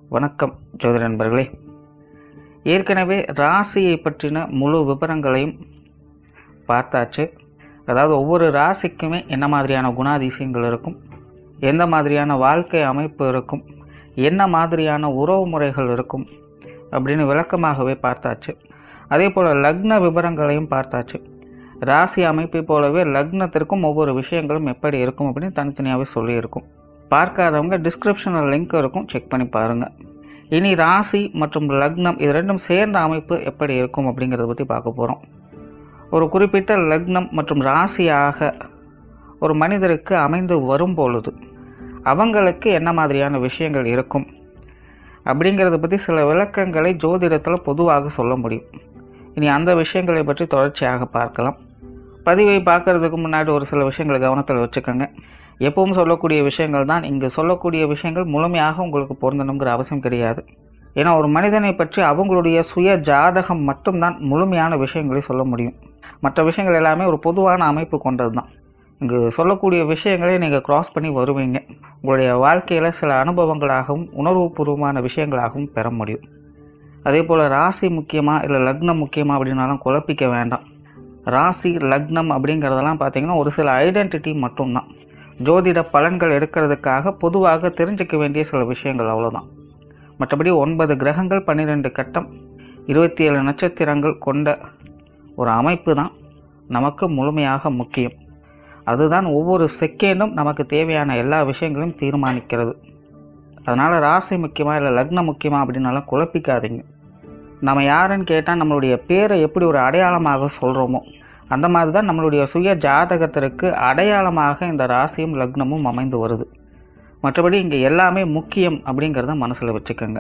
வணக்கம் ஜோதிட நண்பர்களே ஏற்கனவே ராசியை பற்றின முழு விவரங்களையும் பார்த்தாச்சு அதாவது ஒவ்வொரு ராசிக்குமே என்ன மாதிரியான குணாதிசயங்கள் இருக்கும் எந்த மாதிரியான வாழ்க்கை அமைப்பு இருக்கும் என்ன மாதிரியான உறவு முறைகள் இருக்கும் அப்படின்னு விளக்கமாகவே பார்த்தாச்சு அதே போல் லக்ன விவரங்களையும் பார்த்தாச்சு ராசி அமைப்பை போலவே லக்னத்திற்கும் ஒவ்வொரு விஷயங்களும் எப்படி இருக்கும் அப்படின்னு தனித்தனியாகவே சொல்லியிருக்கும் பார்க்காதவங்க டிஸ்கிரிப்ஷனில் லிங்க் இருக்கும் செக் பண்ணி பாருங்கள் இனி ராசி மற்றும் லக்னம் இது ரெண்டும் சேர்ந்த அமைப்பு எப்படி இருக்கும் அப்படிங்கிறத பற்றி பார்க்க போகிறோம் ஒரு குறிப்பிட்ட லக்னம் மற்றும் ராசியாக ஒரு மனிதருக்கு அமைந்து வரும் பொழுது அவங்களுக்கு என்ன மாதிரியான விஷயங்கள் இருக்கும் அப்படிங்கிறத பற்றி சில விளக்கங்களை ஜோதிடத்தில் பொதுவாக சொல்ல முடியும் இனி அந்த விஷயங்களை பற்றி தொடர்ச்சியாக பார்க்கலாம் பதிவை பார்க்கறதுக்கு முன்னாடி ஒரு சில விஷயங்களை கவனத்தில் வச்சுக்கோங்க எப்பவும் சொல்லக்கூடிய விஷயங்கள் தான் இங்கு சொல்லக்கூடிய விஷயங்கள் முழுமையாக உங்களுக்கு பொருந்தணுங்கிற அவசியம் கிடையாது ஏன்னா ஒரு மனிதனை பற்றி அவங்களுடைய சுய ஜாதகம் மட்டும்தான் முழுமையான விஷயங்களை சொல்ல முடியும் மற்ற விஷயங்கள் எல்லாமே ஒரு பொதுவான அமைப்பு கொண்டது தான் இங்கு சொல்லக்கூடிய விஷயங்களை நீங்கள் கிராஸ் பண்ணி வருவீங்க உங்களுடைய வாழ்க்கையில் சில அனுபவங்களாகவும் உணர்வுபூர்வமான விஷயங்களாகவும் பெற முடியும் அதே போல் ராசி முக்கியமாக இல்லை லக்னம் முக்கியமாக அப்படின்னாலும் குழப்பிக்க வேண்டாம் ராசி லக்னம் அப்படிங்கிறதெல்லாம் பார்த்தீங்கன்னா ஒரு சில ஐடென்டிட்டி மட்டும்தான் ஜோதிட பலன்கள் எடுக்கிறதுக்காக பொதுவாக தெரிஞ்சுக்க வேண்டிய சில விஷயங்கள் அவ்வளோதான் மற்றபடி ஒன்பது கிரகங்கள் பன்னிரெண்டு கட்டம் இருபத்தி ஏழு நட்சத்திரங்கள் கொண்ட ஒரு அமைப்பு தான் நமக்கு முழுமையாக முக்கியம் அதுதான் ஒவ்வொரு செகண்டும் நமக்கு தேவையான எல்லா விஷயங்களையும் தீர்மானிக்கிறது அதனால் ராசி முக்கியமாக இல்லை லக்னம் முக்கியமாக அப்படின்னாலும் குழப்பிக்காதீங்க நம்ம யாருன்னு கேட்டால் நம்மளுடைய பேரை எப்படி ஒரு அடையாளமாக சொல்கிறோமோ அந்த மாதிரி தான் நம்மளுடைய சுய ஜாதகத்திற்கு அடையாளமாக இந்த ராசியும் லக்னமும் அமைந்து வருது மற்றபடி இங்கே எல்லாமே முக்கியம் அப்படிங்கிறத மனசில் வச்சுக்கோங்க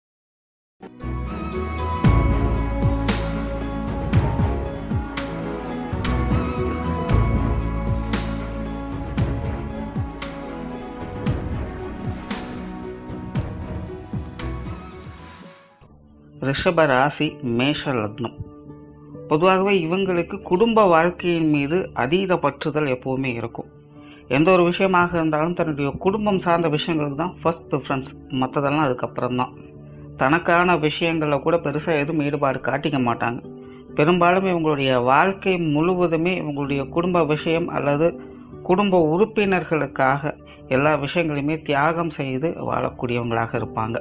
ரிஷப ராசி மேஷ லக்னம் பொதுவாகவே இவங்களுக்கு குடும்ப வாழ்க்கையின் மீது அதீத பற்றுதல் எப்போவுமே இருக்கும் எந்த ஒரு விஷயமாக இருந்தாலும் தன்னுடைய குடும்பம் சார்ந்த விஷயங்களுக்கு தான் ஃபர்ஸ்ட் ப்ரிஃபரன்ஸ் மற்றதெல்லாம் அதுக்கப்புறம் தான் தனக்கான விஷயங்களில் கூட பெருசாக எதுவும் ஈடுபாடு காட்டிக்க மாட்டாங்க பெரும்பாலும் இவங்களுடைய வாழ்க்கை முழுவதுமே இவங்களுடைய குடும்ப விஷயம் அல்லது குடும்ப உறுப்பினர்களுக்காக எல்லா விஷயங்களையுமே தியாகம் செய்து வாழக்கூடியவங்களாக இருப்பாங்க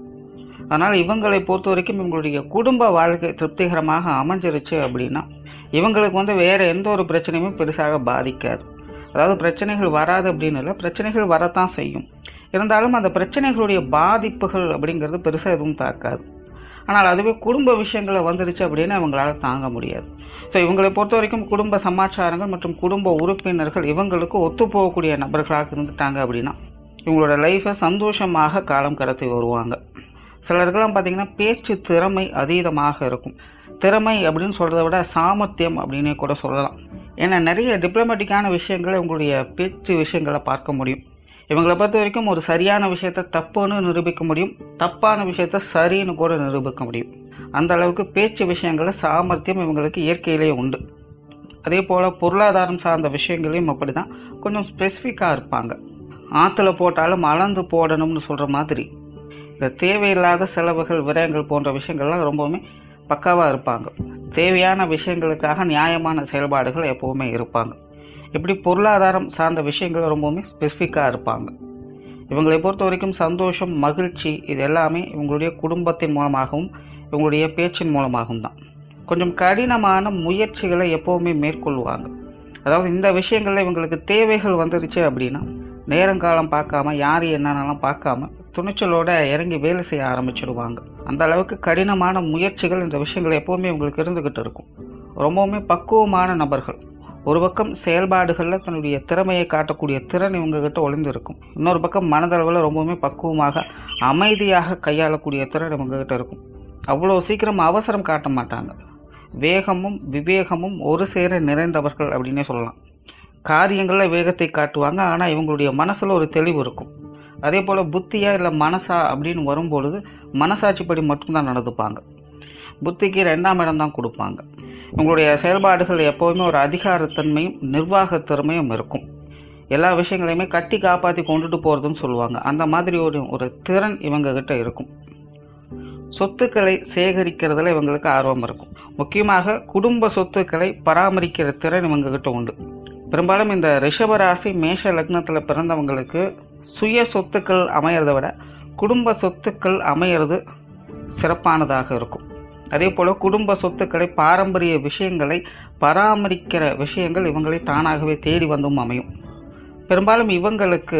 அதனால் இவங்களை பொறுத்த வரைக்கும் இவங்களுடைய குடும்ப வாழ்க்கை திருப்திகரமாக அமைஞ்சிருச்சு அப்படின்னா இவங்களுக்கு வந்து வேறு எந்த ஒரு பிரச்சனையுமே பெருசாக பாதிக்காது அதாவது பிரச்சனைகள் வராது அப்படின்னு இல்லை பிரச்சனைகள் வரத்தான் செய்யும் இருந்தாலும் அந்த பிரச்சனைகளுடைய பாதிப்புகள் அப்படிங்கிறது பெருசாக எதுவும் தாக்காது ஆனால் அதுவே குடும்ப விஷயங்களை வந்துடுச்சு அப்படின்னு அவங்களால தாங்க முடியாது ஸோ இவங்களை பொறுத்த வரைக்கும் குடும்ப சமாச்சாரங்கள் மற்றும் குடும்ப உறுப்பினர்கள் இவங்களுக்கு ஒத்துப்போகக்கூடிய நபர்களாக இருந்துட்டாங்க அப்படின்னா இவங்களோட லைஃப்பை சந்தோஷமாக காலம் கடத்தி வருவாங்க சிலருக்கெல்லாம் பார்த்தீங்கன்னா பேச்சு திறமை அதீதமாக இருக்கும் திறமை அப்படின்னு சொல்கிறத விட சாமர்த்தியம் அப்படின்னே கூட சொல்லலாம் ஏன்னா நிறைய டிப்ளமேட்டிக்கான விஷயங்களை உங்களுடைய பேச்சு விஷயங்களை பார்க்க முடியும் இவங்களை பொறுத்த வரைக்கும் ஒரு சரியான விஷயத்த தப்புன்னு நிரூபிக்க முடியும் தப்பான விஷயத்த சரின்னு கூட நிரூபிக்க முடியும் அந்த அளவுக்கு பேச்சு விஷயங்களில் சாமர்த்தியம் இவங்களுக்கு இயற்கையிலேயே உண்டு அதே போல் பொருளாதாரம் சார்ந்த விஷயங்களையும் அப்படி தான் கொஞ்சம் ஸ்பெசிஃபிக்காக இருப்பாங்க ஆற்றுல போட்டாலும் அளந்து போடணும்னு சொல்கிற மாதிரி இந்த தேவையில்லாத செலவுகள் விரயங்கள் போன்ற விஷயங்கள்லாம் ரொம்பவுமே பக்காவாக இருப்பாங்க தேவையான விஷயங்களுக்காக நியாயமான செயல்பாடுகள் எப்போவுமே இருப்பாங்க இப்படி பொருளாதாரம் சார்ந்த விஷயங்கள் ரொம்பவுமே ஸ்பெசிஃபிக்காக இருப்பாங்க இவங்களை பொறுத்த வரைக்கும் சந்தோஷம் மகிழ்ச்சி இது எல்லாமே இவங்களுடைய குடும்பத்தின் மூலமாகவும் இவங்களுடைய பேச்சின் மூலமாகவும் தான் கொஞ்சம் கடினமான முயற்சிகளை எப்போவுமே மேற்கொள்வாங்க அதாவது இந்த விஷயங்களில் இவங்களுக்கு தேவைகள் வந்துருச்சு அப்படின்னா நேரங்காலம் பார்க்காம யார் என்னென்னலாம் பார்க்காம துணிச்சலோட இறங்கி வேலை செய்ய ஆரம்பிச்சிடுவாங்க அந்த அளவுக்கு கடினமான முயற்சிகள் இந்த விஷயங்கள் எப்போவுமே உங்களுக்கு இருந்துக்கிட்டு இருக்கும் ரொம்பவுமே பக்குவமான நபர்கள் ஒரு பக்கம் செயல்பாடுகளில் தன்னுடைய திறமையை காட்டக்கூடிய திறன் இவங்ககிட்ட ஒளிந்து இருக்கும் இன்னொரு பக்கம் மனதளவில் ரொம்பவுமே பக்குவமாக அமைதியாக கையாளக்கூடிய திறன் இவங்ககிட்ட இருக்கும் அவ்வளோ சீக்கிரம் அவசரம் காட்ட மாட்டாங்க வேகமும் விவேகமும் ஒரு சேர நிறைந்தவர்கள் அப்படின்னே சொல்லலாம் காரியங்களில் வேகத்தை காட்டுவாங்க ஆனால் இவங்களுடைய மனசில் ஒரு தெளிவு இருக்கும் அதே போல் புத்தியா இல்லை மனசா அப்படின்னு வரும்பொழுது மனசாட்சிப்படி மட்டும்தான் நடந்துப்பாங்க புத்திக்கு ரெண்டாம் இடம் தான் கொடுப்பாங்க இவங்களுடைய செயல்பாடுகள் எப்போவுமே ஒரு அதிகாரத்தன்மையும் நிர்வாகத் திறமையும் இருக்கும் எல்லா விஷயங்களையுமே கட்டி காப்பாற்றி கொண்டுட்டு போகிறதுன்னு சொல்லுவாங்க அந்த மாதிரி ஒரு ஒரு திறன் இவங்க கிட்ட இருக்கும் சொத்துக்களை சேகரிக்கிறதுல இவங்களுக்கு ஆர்வம் இருக்கும் முக்கியமாக குடும்ப சொத்துக்களை பராமரிக்கிற திறன் இவங்க கிட்ட உண்டு பெரும்பாலும் இந்த ரிஷபராசி மேஷ லக்னத்தில் பிறந்தவங்களுக்கு சுய சொத்துக்கள் அமையறதை விட குடும்ப சொத்துக்கள் அமையிறது சிறப்பானதாக இருக்கும் அதே போல் குடும்ப சொத்துக்களை பாரம்பரிய விஷயங்களை பராமரிக்கிற விஷயங்கள் இவங்களை தானாகவே தேடி வந்தும் அமையும் பெரும்பாலும் இவங்களுக்கு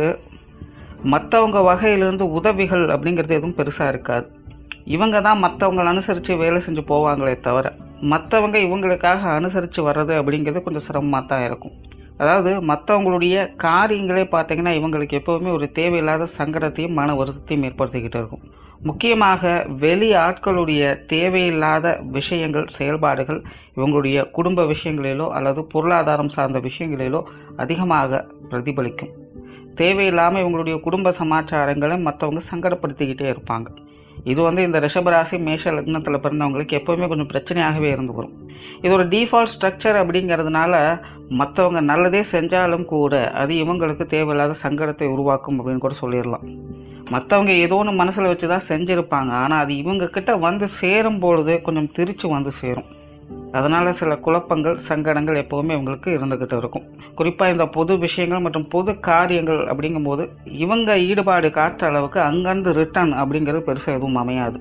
மற்றவங்க வகையிலிருந்து உதவிகள் அப்படிங்கிறது எதுவும் பெருசாக இருக்காது இவங்க தான் மற்றவங்களை அனுசரித்து வேலை செஞ்சு போவாங்களே தவிர மற்றவங்க இவங்களுக்காக அனுசரித்து வர்றது அப்படிங்கிறது கொஞ்சம் சிரமமாக தான் இருக்கும் அதாவது மற்றவங்களுடைய காரியங்களே பார்த்தீங்கன்னா இவங்களுக்கு எப்போவுமே ஒரு தேவையில்லாத சங்கடத்தையும் மன வருத்தத்தையும் ஏற்படுத்திக்கிட்டு இருக்கும் முக்கியமாக வெளி ஆட்களுடைய தேவையில்லாத விஷயங்கள் செயல்பாடுகள் இவங்களுடைய குடும்ப விஷயங்களிலோ அல்லது பொருளாதாரம் சார்ந்த விஷயங்களிலோ அதிகமாக பிரதிபலிக்கும் தேவையில்லாமல் இவங்களுடைய குடும்ப சமாச்சாரங்களை மற்றவங்க சங்கடப்படுத்திக்கிட்டே இருப்பாங்க இது வந்து இந்த ரிஷபராசி மேஷ லக்னத்தில் பிறந்தவங்களுக்கு எப்போவுமே கொஞ்சம் பிரச்சனையாகவே இருந்து வரும் இது ஒரு டிஃபால்ட் ஸ்ட்ரக்சர் அப்படிங்கிறதுனால மற்றவங்க நல்லதே செஞ்சாலும் கூட அது இவங்களுக்கு தேவையில்லாத சங்கடத்தை உருவாக்கும் அப்படின்னு கூட சொல்லிடலாம் மற்றவங்க ஏதோ ஒன்று மனசில் வச்சு தான் செஞ்சுருப்பாங்க ஆனால் அது இவங்க கிட்ட வந்து சேரும் பொழுது கொஞ்சம் திரிச்சு வந்து சேரும் அதனால சில குழப்பங்கள் சங்கடங்கள் எப்போவுமே இவங்களுக்கு இருந்துக்கிட்டு இருக்கும் குறிப்பாக இந்த பொது விஷயங்கள் மற்றும் பொது காரியங்கள் அப்படிங்கும்போது இவங்க ஈடுபாடு காட்டுற அளவுக்கு அங்கேருந்து ரிட்டர்ன் அப்படிங்கிறது பெருசாக எதுவும் அமையாது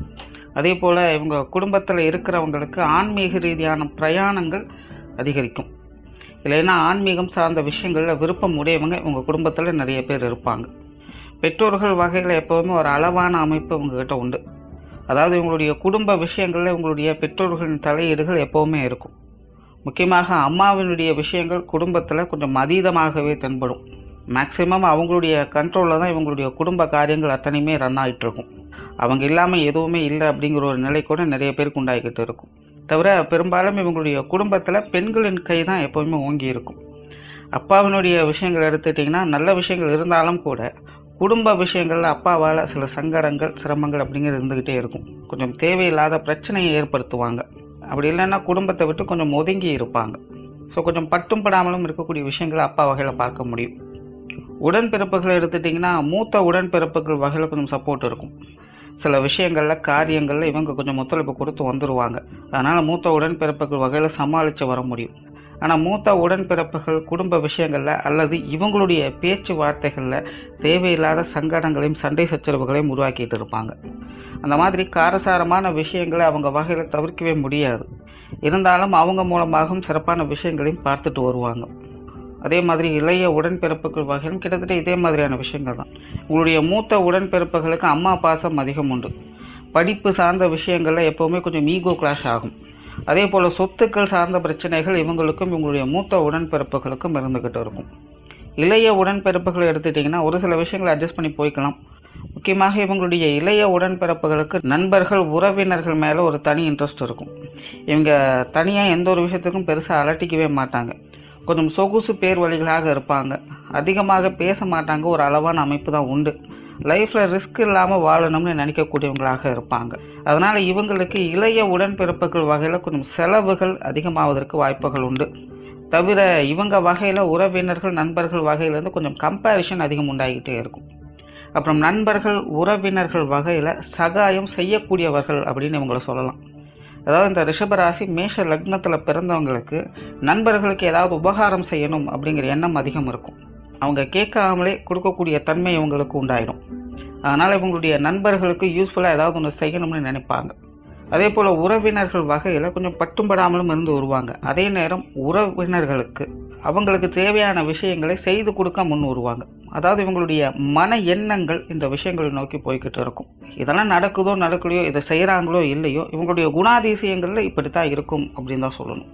அதே போல் இவங்க குடும்பத்தில் இருக்கிறவங்களுக்கு ஆன்மீக ரீதியான பிரயாணங்கள் அதிகரிக்கும் இல்லைன்னா ஆன்மீகம் சார்ந்த விஷயங்களில் விருப்பம் உடையவங்க இவங்க குடும்பத்தில் நிறைய பேர் இருப்பாங்க பெற்றோர்கள் வகையில் எப்போவுமே ஒரு அளவான அமைப்பு இவங்ககிட்ட உண்டு அதாவது இவங்களுடைய குடும்ப விஷயங்களில் இவங்களுடைய பெற்றோர்களின் தலையீடுகள் எப்போவுமே இருக்கும் முக்கியமாக அம்மாவினுடைய விஷயங்கள் குடும்பத்தில் கொஞ்சம் அதீதமாகவே தென்படும் மேக்சிமம் அவங்களுடைய கண்ட்ரோலில் தான் இவங்களுடைய குடும்ப காரியங்கள் அத்தனையுமே ரன் ஆகிட்டு இருக்கும் அவங்க இல்லாமல் எதுவுமே இல்லை அப்படிங்கிற ஒரு நிலை கூட நிறைய பேருக்கு உண்டாகிக்கிட்டு இருக்கும் தவிர பெரும்பாலும் இவங்களுடைய குடும்பத்தில் பெண்களின் கை தான் எப்போவுமே ஓங்கி இருக்கும் அப்பாவினுடைய விஷயங்கள் எடுத்துட்டிங்கன்னா நல்ல விஷயங்கள் இருந்தாலும் கூட குடும்ப விஷயங்களில் அப்பாவால் சில சங்கடங்கள் சிரமங்கள் அப்படிங்கிறது இருந்துக்கிட்டே இருக்கும் கொஞ்சம் தேவையில்லாத பிரச்சனையை ஏற்படுத்துவாங்க அப்படி இல்லைன்னா குடும்பத்தை விட்டு கொஞ்சம் ஒதுங்கி இருப்பாங்க ஸோ கொஞ்சம் பட்டும் படாமலும் இருக்கக்கூடிய விஷயங்களை அப்பா வகையில் பார்க்க முடியும் உடன்பிறப்புகளை எடுத்துட்டிங்கன்னா மூத்த உடன்பிறப்புகள் வகையில் கொஞ்சம் சப்போர்ட் இருக்கும் சில விஷயங்களில் காரியங்களில் இவங்க கொஞ்சம் ஒத்துழைப்பு கொடுத்து வந்துடுவாங்க அதனால் மூத்த உடன்பிறப்புகள் வகையில் சமாளித்து வர முடியும் ஆனால் மூத்த உடன்பிறப்புகள் குடும்ப விஷயங்களில் அல்லது இவங்களுடைய பேச்சுவார்த்தைகளில் தேவையில்லாத சங்கடங்களையும் சண்டை சச்சரவுகளையும் உருவாக்கிட்டு இருப்பாங்க அந்த மாதிரி காரசாரமான விஷயங்களை அவங்க வகையில் தவிர்க்கவே முடியாது இருந்தாலும் அவங்க மூலமாகவும் சிறப்பான விஷயங்களையும் பார்த்துட்டு வருவாங்க அதே மாதிரி இளைய உடன்பிறப்புகள் வகையிலும் கிட்டத்தட்ட இதே மாதிரியான விஷயங்கள் தான் உங்களுடைய மூத்த உடன்பிறப்புகளுக்கு அம்மா பாசம் அதிகம் உண்டு படிப்பு சார்ந்த விஷயங்களில் எப்போவுமே கொஞ்சம் ஈகோ கிளாஷ் ஆகும் அதே போல் சொத்துக்கள் சார்ந்த பிரச்சனைகள் இவங்களுக்கும் இவங்களுடைய மூத்த உடன்பிறப்புகளுக்கும் இருந்துக்கிட்டு இருக்கும் இளைய உடன்பிறப்புகளை எடுத்துட்டிங்கன்னா ஒரு சில விஷயங்களை அட்ஜஸ்ட் பண்ணி போய்க்கலாம் முக்கியமாக இவங்களுடைய இளைய உடன்பிறப்புகளுக்கு நண்பர்கள் உறவினர்கள் மேலே ஒரு தனி இன்ட்ரெஸ்ட் இருக்கும் இவங்க தனியாக எந்த ஒரு விஷயத்துக்கும் பெருசாக அலட்டிக்கவே மாட்டாங்க கொஞ்சம் சொகுசு பேர் வழிகளாக இருப்பாங்க அதிகமாக பேச மாட்டாங்க ஒரு அளவான அமைப்பு தான் உண்டு லைஃப்பில் ரிஸ்க் இல்லாமல் வாழணும்னு நினைக்கக்கூடியவங்களாக இருப்பாங்க அதனால் இவங்களுக்கு இளைய உடன்பிறப்புகள் வகையில் கொஞ்சம் செலவுகள் அதிகமாவதற்கு வாய்ப்புகள் உண்டு தவிர இவங்க வகையில் உறவினர்கள் நண்பர்கள் வகையிலேருந்து கொஞ்சம் கம்பேரிஷன் அதிகம் உண்டாகிட்டே இருக்கும் அப்புறம் நண்பர்கள் உறவினர்கள் வகையில் சகாயம் செய்யக்கூடியவர்கள் அப்படின்னு இவங்கள சொல்லலாம் அதாவது இந்த ரிஷபராசி மேஷ லக்னத்தில் பிறந்தவங்களுக்கு நண்பர்களுக்கு ஏதாவது உபகாரம் செய்யணும் அப்படிங்கிற எண்ணம் அதிகம் இருக்கும் அவங்க கேட்காமலே கொடுக்கக்கூடிய தன்மை இவங்களுக்கு உண்டாயிடும் அதனால் இவங்களுடைய நண்பர்களுக்கு யூஸ்ஃபுல்லாக ஏதாவது ஒன்று செய்யணும்னு நினைப்பாங்க அதே போல் உறவினர்கள் வகையில் கொஞ்சம் பட்டும்படாமலும் இருந்து வருவாங்க அதே நேரம் உறவினர்களுக்கு அவங்களுக்கு தேவையான விஷயங்களை செய்து கொடுக்க முன் வருவாங்க அதாவது இவங்களுடைய மன எண்ணங்கள் இந்த விஷயங்களை நோக்கி போய்கிட்டு இருக்கும் இதெல்லாம் நடக்குதோ நடக்கலையோ இதை செய்கிறாங்களோ இல்லையோ இவங்களுடைய குணாதிசயங்களில் இப்படித்தான் இருக்கும் அப்படின்னு தான் சொல்லணும்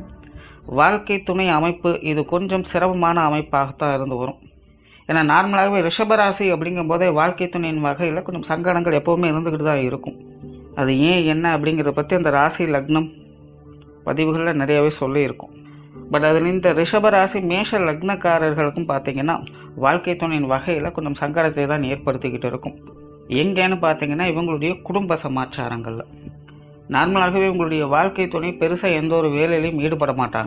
வாழ்க்கை துணை அமைப்பு இது கொஞ்சம் சிரமமான அமைப்பாகத்தான் இருந்து வரும் ஏன்னா நார்மலாகவே ரிஷபராசி அப்படிங்கும் போதே வாழ்க்கை துணையின் வகையில் கொஞ்சம் சங்கடங்கள் எப்போவுமே இருந்துக்கிட்டு தான் இருக்கும் அது ஏன் என்ன அப்படிங்கிறத பற்றி அந்த ராசி லக்னம் பதிவுகளில் நிறையவே சொல்லியிருக்கும் பட் அதில் இந்த ரிஷபராசி மேஷ லக்னக்காரர்களுக்கும் பார்த்தீங்கன்னா வாழ்க்கை துணையின் வகையில் கொஞ்சம் சங்கடத்தை தான் ஏற்படுத்திக்கிட்டு இருக்கும் எங்கேன்னு பார்த்தீங்கன்னா இவங்களுடைய குடும்ப சமாச்சாரங்களில் நார்மலாகவே இவங்களுடைய வாழ்க்கை துணை பெருசாக எந்த ஒரு வேலையிலையும் ஈடுபட மாட்டாங்க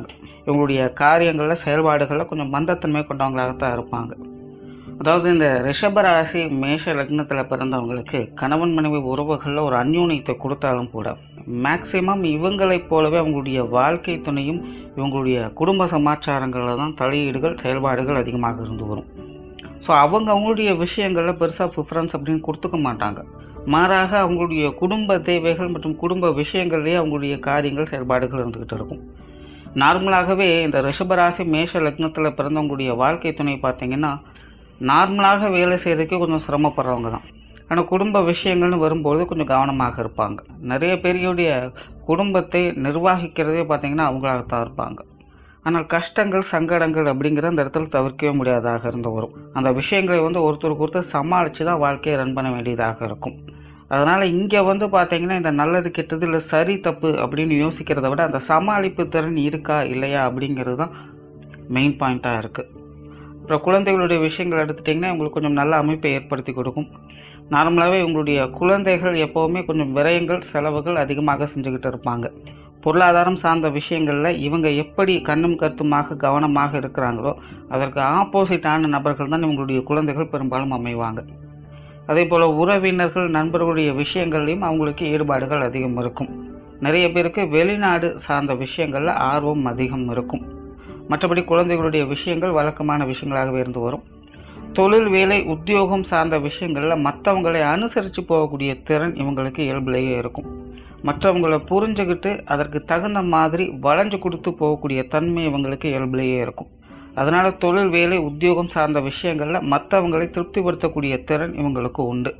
இவங்களுடைய காரியங்களில் செயல்பாடுகளில் கொஞ்சம் மந்தத்தன்மை கொண்டவங்களாகத்தான் இருப்பாங்க அதாவது இந்த ரிஷபராசி மேஷ லக்னத்தில் பிறந்தவங்களுக்கு கணவன் மனைவி உறவுகளில் ஒரு அந்யூன்யத்தை கொடுத்தாலும் கூட மேக்சிமம் இவங்களைப் போலவே அவங்களுடைய வாழ்க்கை துணையும் இவங்களுடைய குடும்ப சமாச்சாரங்களில் தான் தலையீடுகள் செயல்பாடுகள் அதிகமாக இருந்து வரும் ஸோ அவங்க அவங்களுடைய விஷயங்களில் பெருசாக ப்ரிஃபரன்ஸ் அப்படின்னு கொடுத்துக்க மாட்டாங்க மாறாக அவங்களுடைய குடும்ப தேவைகள் மற்றும் குடும்ப விஷயங்கள்லேயே அவங்களுடைய காரியங்கள் செயல்பாடுகள் இருந்துக்கிட்டு இருக்கும் நார்மலாகவே இந்த ரிஷபராசி மேஷ லக்னத்தில் பிறந்தவங்களுடைய வாழ்க்கை துணை பார்த்தீங்கன்னா நார்மலாக வேலை செய்கிறதுக்கே கொஞ்சம் சிரமப்படுறவங்க தான் ஆனால் குடும்ப விஷயங்கள்னு வரும்போது கொஞ்சம் கவனமாக இருப்பாங்க நிறைய பேருடைய குடும்பத்தை நிர்வகிக்கிறதே பார்த்தீங்கன்னா அவங்களாகத்தான் இருப்பாங்க ஆனால் கஷ்டங்கள் சங்கடங்கள் அப்படிங்கிற அந்த இடத்துல தவிர்க்கவே முடியாததாக இருந்து வரும் அந்த விஷயங்களை வந்து ஒருத்தருக்கு ஒருத்தர் சமாளித்து தான் வாழ்க்கையை ரன் பண்ண வேண்டியதாக இருக்கும் அதனால் இங்கே வந்து பார்த்தீங்கன்னா இந்த நல்லது கெட்டது இல்லை சரி தப்பு அப்படின்னு யோசிக்கிறத விட அந்த சமாளிப்பு திறன் இருக்கா இல்லையா அப்படிங்கிறது தான் மெயின் பாயிண்ட்டாக இருக்குது அப்புறம் குழந்தைகளுடைய விஷயங்கள் எடுத்துட்டிங்கன்னா உங்களுக்கு கொஞ்சம் நல்ல அமைப்பை ஏற்படுத்தி கொடுக்கும் நார்மலாகவே உங்களுடைய குழந்தைகள் எப்போவுமே கொஞ்சம் விரயங்கள் செலவுகள் அதிகமாக செஞ்சுக்கிட்டு இருப்பாங்க பொருளாதாரம் சார்ந்த விஷயங்களில் இவங்க எப்படி கண்ணும் கருத்துமாக கவனமாக இருக்கிறாங்களோ அதற்கு ஆப்போசிட்டான நபர்கள் தான் இவங்களுடைய குழந்தைகள் பெரும்பாலும் அமைவாங்க அதே போல் உறவினர்கள் நண்பர்களுடைய விஷயங்கள்லையும் அவங்களுக்கு ஈடுபாடுகள் அதிகம் இருக்கும் நிறைய பேருக்கு வெளிநாடு சார்ந்த விஷயங்களில் ஆர்வம் அதிகம் இருக்கும் மற்றபடி குழந்தைகளுடைய விஷயங்கள் வழக்கமான விஷயங்களாகவே இருந்து வரும் தொழில் வேலை உத்தியோகம் சார்ந்த விஷயங்களில் மற்றவங்களை அனுசரித்து போகக்கூடிய திறன் இவங்களுக்கு இயல்பிலேயே இருக்கும் மற்றவங்களை புரிஞ்சுக்கிட்டு அதற்கு தகுந்த மாதிரி வளைஞ்சு கொடுத்து போகக்கூடிய தன்மை இவங்களுக்கு இயல்பிலேயே இருக்கும் அதனால் தொழில் வேலை உத்தியோகம் சார்ந்த விஷயங்களில் மற்றவங்களை திருப்திப்படுத்தக்கூடிய திறன் இவங்களுக்கு உண்டு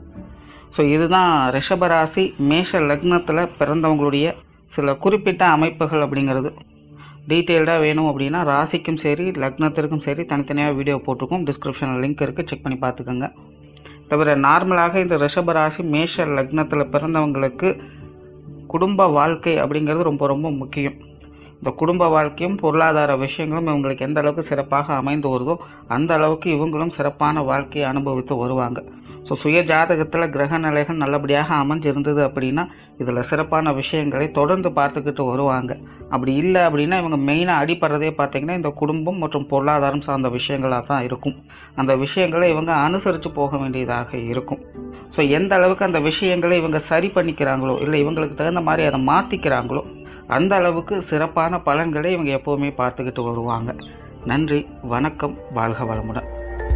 ஸோ இதுதான் ரிஷபராசி மேஷ லக்னத்தில் பிறந்தவங்களுடைய சில குறிப்பிட்ட அமைப்புகள் அப்படிங்கிறது டீட்டெயில்டாக வேணும் அப்படின்னா ராசிக்கும் சரி லக்னத்திற்கும் சரி தனித்தனியாக வீடியோ போட்டிருக்கோம் டிஸ்கிரிப்ஷனில் லிங்க் இருக்குது செக் பண்ணி பார்த்துக்கோங்க தவிர நார்மலாக இந்த ரிஷபராசி மேஷ லக்னத்தில் பிறந்தவங்களுக்கு குடும்ப வாழ்க்கை அப்படிங்கிறது ரொம்ப ரொம்ப முக்கியம் இந்த குடும்ப வாழ்க்கையும் பொருளாதார விஷயங்களும் இவங்களுக்கு எந்த அளவுக்கு சிறப்பாக அமைந்து வருதோ அந்த அளவுக்கு இவங்களும் சிறப்பான வாழ்க்கையை அனுபவித்து வருவாங்க ஸோ சுய ஜாதகத்தில் கிரக நிலைகள் நல்லபடியாக அமைஞ்சிருந்தது அப்படின்னா இதில் சிறப்பான விஷயங்களை தொடர்ந்து பார்த்துக்கிட்டு வருவாங்க அப்படி இல்லை அப்படின்னா இவங்க மெயினாக அடிப்படுறதே பார்த்தீங்கன்னா இந்த குடும்பம் மற்றும் பொருளாதாரம் சார்ந்த விஷயங்களாக தான் இருக்கும் அந்த விஷயங்களை இவங்க அனுசரித்து போக வேண்டியதாக இருக்கும் ஸோ எந்த அளவுக்கு அந்த விஷயங்களை இவங்க சரி பண்ணிக்கிறாங்களோ இல்லை இவங்களுக்கு தகுந்த மாதிரி அதை மாற்றிக்கிறாங்களோ அந்த அளவுக்கு சிறப்பான பலன்களை இவங்க எப்போவுமே பார்த்துக்கிட்டு வருவாங்க நன்றி வணக்கம் வாழ்க வளமுடன்